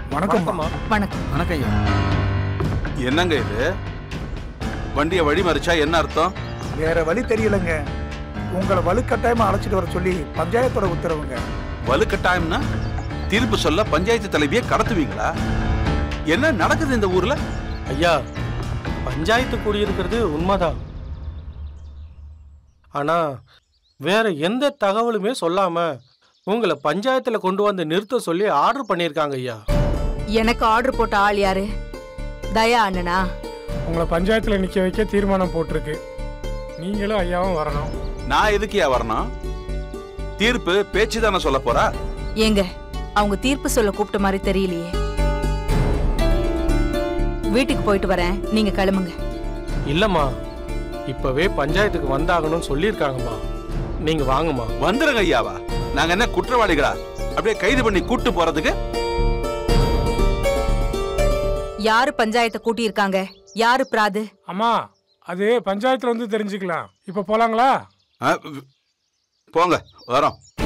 வணக்கம்மா வணக்கம் வணக்கம் ஐயா என்னங்க இது வண்டியை வழி மறிச்சா என்ன அர்த்தம் வேற வழி தெரியலங்க உங்களை வலுக்கட்டாயமா அழைச்சிட்டு வர சொல்லி பஞ்சாயத்தோட உத்தரவுங்க வலுக்கட்டாயம்னா தீர்ப்பு சொல்ல பஞ்சாயத்து தலைவியை கடத்துவீங்களா என்ன நடக்குது இந்த ஊர்ல ஐயா பஞ்சாயத்து கூடியிருக்கிறது உண்மைதான் ஆனா வேற எந்த தகவலுமே சொல்லாம உங்களை பஞ்சாயத்துல கொண்டு வந்து நிறுத்த சொல்லி ஆர்டர் பண்ணியிருக்காங்க ஐயா எனக்கு ஆர்டர் போட்ட ஆள் யாரு தயா அண்ணனா உங்களை பஞ்சாயத்தில் நிற்க வைக்க தீர்மானம் போட்டிருக்கு நீங்களும் ஐயாவும் வரணும் நான் எதுக்கியா வரணும் தீர்ப்பு பேச்சு தானே சொல்ல போறா ஏங்க அவங்க தீர்ப்பு சொல்ல கூப்பிட்ட மாதிரி தெரியலையே வீட்டுக்கு போயிட்டு வரேன் நீங்க கிளம்புங்க இல்லம்மா இப்பவே பஞ்சாயத்துக்கு வந்தாகணும்னு சொல்லியிருக்காங்கம்மா நீங்க வாங்கம்மா வந்துருங்க ஐயாவா நாங்க என்ன குற்றவாளிகளா அப்படியே கைது பண்ணி கூட்டு போறதுக்கு யாரு பஞ்சாயத்தை கூட்டி இருக்காங்க யாரு பிராது அம்மா அது பஞ்சாயத்தில் வந்து தெரிஞ்சுக்கலாம் இப்போ போலாங்களா ஆ, போங்க வரோம்